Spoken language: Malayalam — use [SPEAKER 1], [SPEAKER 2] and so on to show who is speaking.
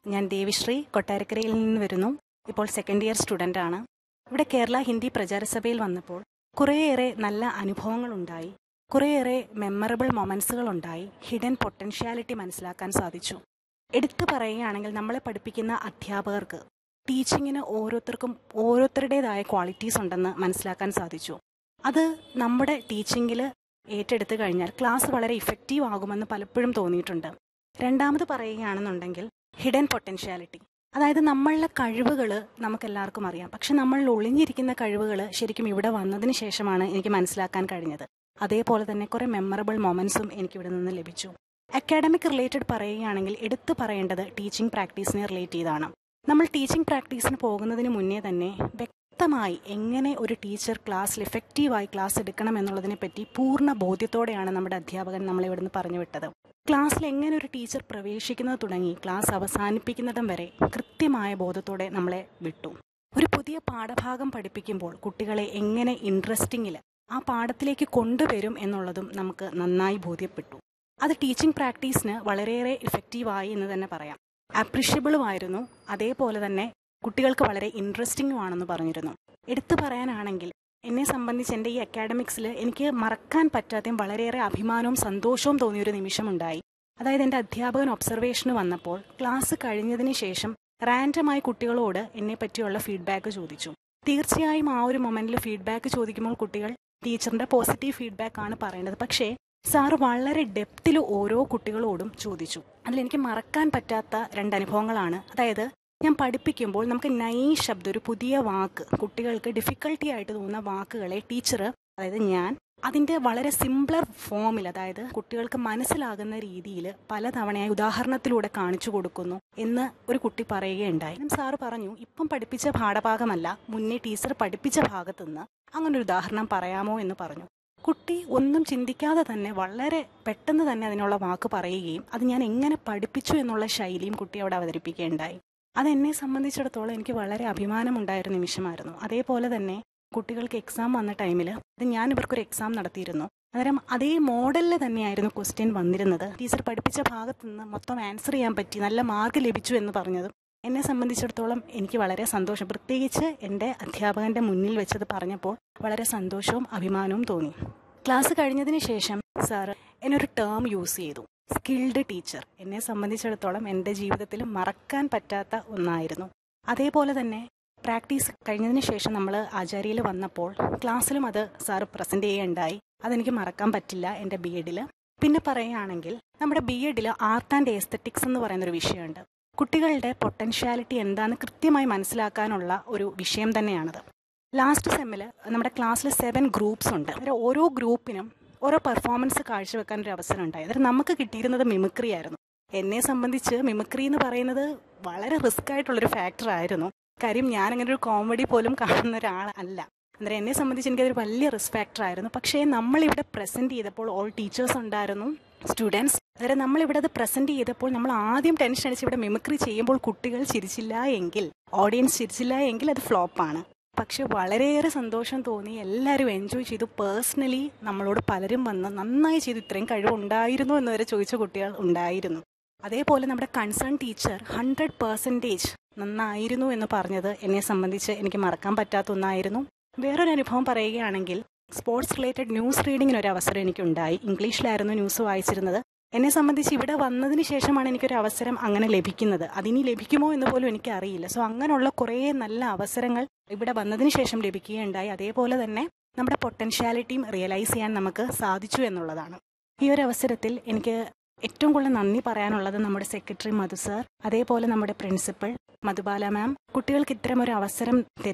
[SPEAKER 1] ഞാൻ ദേവിശ്രീ കൊട്ടാരക്കരയിൽ നിന്ന് വരുന്നു ഇപ്പോൾ സെക്കൻഡ് ഇയർ സ്റ്റുഡൻ്റ് ആണ് ഇവിടെ കേരള ഹിന്ദി പ്രചാരസഭയിൽ വന്നപ്പോൾ കുറേയേറെ നല്ല അനുഭവങ്ങളുണ്ടായി കുറേയേറെ മെമ്മറബിൾ മൊമെൻസുകൾ ഉണ്ടായി ഹിഡൻ പൊട്ടൻഷ്യാലിറ്റി മനസ്സിലാക്കാൻ സാധിച്ചു എടുത്തു പറയുകയാണെങ്കിൽ നമ്മളെ പഠിപ്പിക്കുന്ന അധ്യാപകർക്ക് ടീച്ചിങ്ങിന് ഓരോരുത്തർക്കും ഓരോരുത്തരുടേതായ ക്വാളിറ്റീസ് ഉണ്ടെന്ന് മനസ്സിലാക്കാൻ സാധിച്ചു അത് നമ്മുടെ ടീച്ചിങ്ങിൽ ഏറ്റെടുത്തു കഴിഞ്ഞാൽ ക്ലാസ് വളരെ ഇഫക്റ്റീവ് ആകുമെന്ന് പലപ്പോഴും തോന്നിയിട്ടുണ്ട് രണ്ടാമത് പറയുകയാണെന്നുണ്ടെങ്കിൽ ഹിഡൻ പൊട്ടൻഷ്യാലിറ്റി അതായത് നമ്മളുടെ കഴിവുകൾ നമുക്കെല്ലാവർക്കും അറിയാം പക്ഷെ നമ്മളിൽ ഒളിഞ്ഞിരിക്കുന്ന കഴിവുകൾ ശരിക്കും ഇവിടെ വന്നതിന് ശേഷമാണ് എനിക്ക് മനസ്സിലാക്കാൻ കഴിഞ്ഞത് അതേപോലെ തന്നെ കുറേ മെമ്മറബിൾ മൊമെൻസും എനിക്ക് ഇവിടെ നിന്ന് ലഭിച്ചു അക്കാഡമിക് റിലേറ്റഡ് പറയുകയാണെങ്കിൽ എടുത്തു പറയേണ്ടത് ടീച്ചിങ് പ്രാക്ടീസിനെ റിലേറ്റ് ചെയ്താണ് നമ്മൾ ടീച്ചിങ് പ്രാക്ടീസിന് പോകുന്നതിന് മുന്നേ തന്നെ വ്യക്തമായി എങ്ങനെ ഒരു ടീച്ചർ ക്ലാസ്സിൽ എഫക്റ്റീവായി ക്ലാസ് എടുക്കണം എന്നുള്ളതിനെ പറ്റി പൂർണ്ണ ബോധ്യത്തോടെയാണ് നമ്മുടെ അധ്യാപകൻ നമ്മളെ ഇവിടുന്ന് പറഞ്ഞു വിട്ടത് ക്ലാസ്സിൽ എങ്ങനെ ഒരു ടീച്ചർ പ്രവേശിക്കുന്നത് തുടങ്ങി ക്ലാസ് അവസാനിപ്പിക്കുന്നിടം വരെ കൃത്യമായ ബോധത്തോടെ നമ്മളെ വിട്ടു ഒരു പുതിയ പാഠഭാഗം പഠിപ്പിക്കുമ്പോൾ കുട്ടികളെ എങ്ങനെ ഇൻട്രസ്റ്റിങ്ങിൽ ആ പാഠത്തിലേക്ക് കൊണ്ടുവരും എന്നുള്ളതും നമുക്ക് നന്നായി ബോധ്യപ്പെട്ടു അത് ടീച്ചിങ് പ്രാക്ടീസിന് വളരെയേറെ ഇഫക്റ്റീവായി എന്ന് തന്നെ പറയാം അപ്രിഷ്യബിളുമായിരുന്നു അതേപോലെ തന്നെ കുട്ടികൾക്ക് വളരെ ഇൻട്രസ്റ്റിംഗും ആണെന്ന് പറഞ്ഞിരുന്നു എടുത്തു പറയാനാണെങ്കിൽ എന്നെ സംബന്ധിച്ച് എൻ്റെ ഈ അക്കാഡമിക്സിൽ എനിക്ക് മറക്കാൻ പറ്റാത്തയും വളരെയേറെ അഭിമാനവും സന്തോഷവും തോന്നിയൊരു നിമിഷമുണ്ടായി അതായത് എൻ്റെ അധ്യാപകൻ ഒബ്സർവേഷന് വന്നപ്പോൾ ക്ലാസ് കഴിഞ്ഞതിന് ശേഷം റാൻഡമായി കുട്ടികളോട് എന്നെ പറ്റിയുള്ള ഫീഡ്ബാക്ക് ചോദിച്ചു തീർച്ചയായും ആ ഒരു മൊമെന്റിൽ ഫീഡ്ബാക്ക് ചോദിക്കുമ്പോൾ കുട്ടികൾ ടീച്ചറിന്റെ പോസിറ്റീവ് ഫീഡ്ബാക്ക് ആണ് പറയേണ്ടത് പക്ഷേ സാറ് വളരെ ഡെപ്തിൽ ഓരോ കുട്ടികളോടും ചോദിച്ചു അതിലെനിക്ക് മറക്കാൻ പറ്റാത്ത രണ്ട് അനുഭവങ്ങളാണ് അതായത് ഞാൻ പഠിപ്പിക്കുമ്പോൾ നമുക്ക് നൈ ശബ്ദം ഒരു പുതിയ വാക്ക് കുട്ടികൾക്ക് ഡിഫിക്കൽട്ടി ആയിട്ട് തോന്നുന്ന വാക്കുകളെ ടീച്ചർ അതായത് ഞാൻ അതിൻ്റെ വളരെ സിംപ്ലർ ഫോമിൽ അതായത് കുട്ടികൾക്ക് മനസ്സിലാകുന്ന രീതിയിൽ പലതവണയായി ഉദാഹരണത്തിലൂടെ കാണിച്ചു കൊടുക്കുന്നു എന്ന് ഒരു കുട്ടി പറയുകയുണ്ടായി സാറ് പറഞ്ഞു ഇപ്പം പഠിപ്പിച്ച പാഠഭാഗമല്ല മുന്നേ ടീച്ചർ പഠിപ്പിച്ച ഭാഗത്തുനിന്ന് അങ്ങനെ ഒരു ഉദാഹരണം പറയാമോ എന്ന് പറഞ്ഞു കുട്ടി ഒന്നും ചിന്തിക്കാതെ തന്നെ വളരെ പെട്ടെന്ന് തന്നെ അതിനുള്ള വാക്ക് പറയുകയും അത് ഞാൻ എങ്ങനെ പഠിപ്പിച്ചു എന്നുള്ള ശൈലിയും കുട്ടി അവിടെ അവതരിപ്പിക്കുകയുണ്ടായി അതെന്നെ സംബന്ധിച്ചിടത്തോളം എനിക്ക് വളരെ അഭിമാനമുണ്ടായൊരു നിമിഷമായിരുന്നു അതേപോലെ തന്നെ കുട്ടികൾക്ക് എക്സാം വന്ന ടൈമിൽ ഇത് ഞാൻ ഇവർക്കൊരു എക്സാം നടത്തിയിരുന്നു അന്നേരം അതേ മോഡലിൽ തന്നെയായിരുന്നു ക്വസ്റ്റ്യൻ വന്നിരുന്നത് ടീച്ചർ പഠിപ്പിച്ച ഭാഗത്തു നിന്ന് മൊത്തം ആൻസർ ചെയ്യാൻ പറ്റി നല്ല മാർക്ക് ലഭിച്ചു എന്ന് പറഞ്ഞതും എന്നെ സംബന്ധിച്ചിടത്തോളം എനിക്ക് വളരെ സന്തോഷം പ്രത്യേകിച്ച് എൻ്റെ അധ്യാപകന്റെ മുന്നിൽ വെച്ചത് പറഞ്ഞപ്പോൾ വളരെ സന്തോഷവും അഭിമാനവും തോന്നി ക്ലാസ് കഴിഞ്ഞതിന് ശേഷം സാറ് എന്നൊരു ടേം യൂസ് ചെയ്തു സ്കിൽഡ് ടീച്ചർ എന്നെ സംബന്ധിച്ചിടത്തോളം എൻ്റെ ജീവിതത്തിൽ മറക്കാൻ പറ്റാത്ത ഒന്നായിരുന്നു അതേപോലെ തന്നെ പ്രാക്ടീസ് കഴിഞ്ഞതിന് ശേഷം നമ്മൾ ആചാര്യയിൽ വന്നപ്പോൾ ക്ലാസ്സിലും അത് സാറ് പ്രസൻറ്റ് ചെയ്യുകയുണ്ടായി അതെനിക്ക് മറക്കാൻ പറ്റില്ല എൻ്റെ ബി എഡിൽ പിന്നെ പറയുകയാണെങ്കിൽ നമ്മുടെ ബി എഡിൽ ആർട്ട് ആൻഡ് എസ്തറ്റിക്സ് എന്ന് പറയുന്നൊരു വിഷയമുണ്ട് കുട്ടികളുടെ പൊട്ടൻഷ്യാലിറ്റി എന്താണെന്ന് കൃത്യമായി മനസ്സിലാക്കാനുള്ള ഒരു വിഷയം തന്നെയാണത് ലാസ്റ്റ് സെമ്മിൽ നമ്മുടെ ക്ലാസ്സിൽ സെവൻ ഗ്രൂപ്പ്സ് ഉണ്ട് അതിൽ ഓരോ ഗ്രൂപ്പിനും ഓരോ പെർഫോമൻസ് കാഴ്ചവെക്കാൻ ഒരു അവസരം ഉണ്ടായി അതായത് നമുക്ക് കിട്ടിയിരുന്നത് മിമിക്രി ആയിരുന്നു എന്നെ സംബന്ധിച്ച് മിമിക്രി എന്ന് പറയുന്നത് വളരെ റിസ്ക് ആയിട്ടുള്ളൊരു ഫാക്ടർ ആയിരുന്നു കാര്യം ഞാൻ അങ്ങനെ ഒരു കോമഡി പോലും കാണുന്ന ഒരാൾ അല്ല അന്നേരം എന്നെ സംബന്ധിച്ച് എനിക്കതൊരു വലിയ റിസ്ക് ഫാക്ടർ ആയിരുന്നു പക്ഷേ നമ്മളിവിടെ പ്രസൻറ്റ് ചെയ്തപ്പോൾ ഓൾ ടീച്ചേഴ്സ് ഉണ്ടായിരുന്നു സ്റ്റുഡൻസ് അതായത് നമ്മളിവിടെ അത് പ്രസൻറ്റ് ചെയ്തപ്പോൾ നമ്മൾ ആദ്യം ടെൻഷൻ അടിച്ച് ഇവിടെ മിമിക്രി ചെയ്യുമ്പോൾ കുട്ടികൾ ചിരിച്ചില്ല എങ്കിൽ ഓഡിയൻസ് ചിരിച്ചില്ല എങ്കിൽ അത് ഫ്ലോപ്പാണ് പക്ഷെ വളരെയേറെ സന്തോഷം തോന്നി എല്ലാവരും എൻജോയ് ചെയ്തു പേഴ്സണലി നമ്മളോട് പലരും വന്ന് നന്നായി ചെയ്തു ഇത്രയും കഴിവുണ്ടായിരുന്നു എന്ന് വരെ ചോദിച്ച കുട്ടികൾ ഉണ്ടായിരുന്നു അതേപോലെ നമ്മുടെ കൺസേൺ ടീച്ചർ ഹൺഡ്രഡ് പെർസെൻറ്റേജ് നന്നായിരുന്നു എന്ന് പറഞ്ഞത് എന്നെ സംബന്ധിച്ച് എനിക്ക് മറക്കാൻ പറ്റാത്ത ഒന്നായിരുന്നു വേറൊരു അനുഭവം പറയുകയാണെങ്കിൽ സ്പോർട്സ് റിലേറ്റഡ് ന്യൂസ് റീഡിങ്ങിന് ഒരു അവസരം എനിക്കുണ്ടായി ഇംഗ്ലീഷിലായിരുന്നു ന്യൂസ് വായിച്ചിരുന്നത് എന്നെ സംബന്ധിച്ച് ഇവിടെ വന്നതിന് ശേഷമാണ് എനിക്കൊരു അവസരം അങ്ങനെ ലഭിക്കുന്നത് അതിനി ലഭിക്കുമോ എന്ന് പോലും എനിക്ക് അറിയില്ല സോ അങ്ങനെയുള്ള കുറേ നല്ല അവസരങ്ങൾ ഇവിടെ വന്നതിന് ശേഷം ലഭിക്കുകയുണ്ടായി അതേപോലെ തന്നെ നമ്മുടെ പൊട്ടൻഷ്യാലിറ്റിയും റിയലൈസ് ചെയ്യാൻ നമുക്ക് സാധിച്ചു എന്നുള്ളതാണ് ഈ ഒരു അവസരത്തിൽ എനിക്ക് ഏറ്റവും കൂടുതൽ നന്ദി പറയാനുള്ളത് നമ്മുടെ സെക്രട്ടറി മധു സർ അതേപോലെ നമ്മുടെ പ്രിൻസിപ്പൽ മധുബാല മാം കുട്ടികൾക്ക് ഇത്തരം ഒരു അവസരം